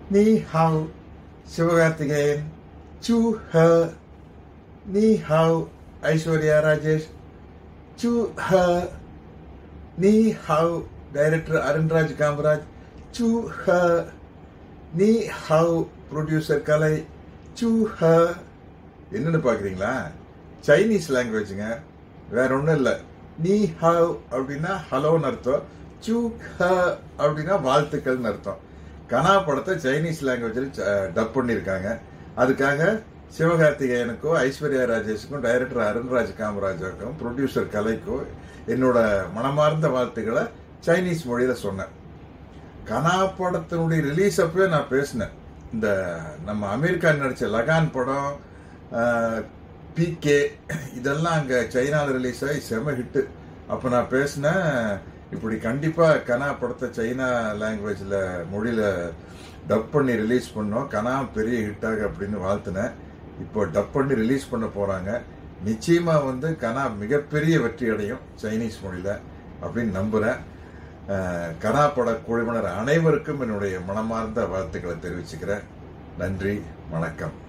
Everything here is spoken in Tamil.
நீ ஹாவ் சிவகார்த்திகேயன் சூ ஹ நீ ஹாவ் ஐஸ்வர்யா ராஜேஷ் சூ ஹ நீ ஹாவ் டைரக்டர் அருண்ராஜ் காமராஜ் சூ ஹ நீ ஹவ் ப்ரொடியூசர் கலை சூ ஹ என்னன்னு பாக்குறீங்களா சைனீஸ் லாங்குவேஜுங்க வேற ஒன்றும் இல்லை நீ ஹவ் அப்படின்னா ஹலோன்னு அர்த்தம் சூ ஹ அப்படின்னா வாழ்த்துக்கள்னு அர்த்தம் கனா படத்தை சைனீஸ் லாங்குவேஜில் டப் பண்ணியிருக்காங்க அதுக்காக சிவகார்த்திகேயனுக்கோ ஐஸ்வர்யா ராஜேஷுக்கும் டைரக்டர் அருண்ராஜ் காமராஜுக்கும் ப்ரொடியூசர் கலைக்கோ என்னோட மனமார்ந்த வாழ்த்துக்களை சைனீஸ் மொழியில சொன்னேன் கனா படத்தினுடைய ரிலீஸ் அப்பவே நான் பேசினேன் இந்த நம்ம அமீர் கான் நடிச்ச லகான் படம் பிகே இதெல்லாம் அங்க சைனால ரிலீஸ் ஆகி செம ஹிட்டு அப்ப நான் பேசினேன் இப்படி கண்டிப்பா கனா படத்தை சைனா லாங்குவேஜ்ல மொழியில டப் பண்ணி ரிலீஸ் பண்ணோம் கனா பெரிய ஹிட்டாக அப்படின்னு வாழ்த்தினேன் இப்போ டப் பண்ணி ரிலீஸ் பண்ண போறாங்க நிச்சயமா வந்து கனா மிகப்பெரிய வெற்றி அடையும் சைனீஸ் மொழியில அப்படின்னு நம்புறேன் அஹ், கனா பட குழுவினர் அனைவருக்கும் என்னுடைய மனமார்ந்த வாழ்த்துக்களை தெரிவிச்சுக்கிறேன் நன்றி வணக்கம்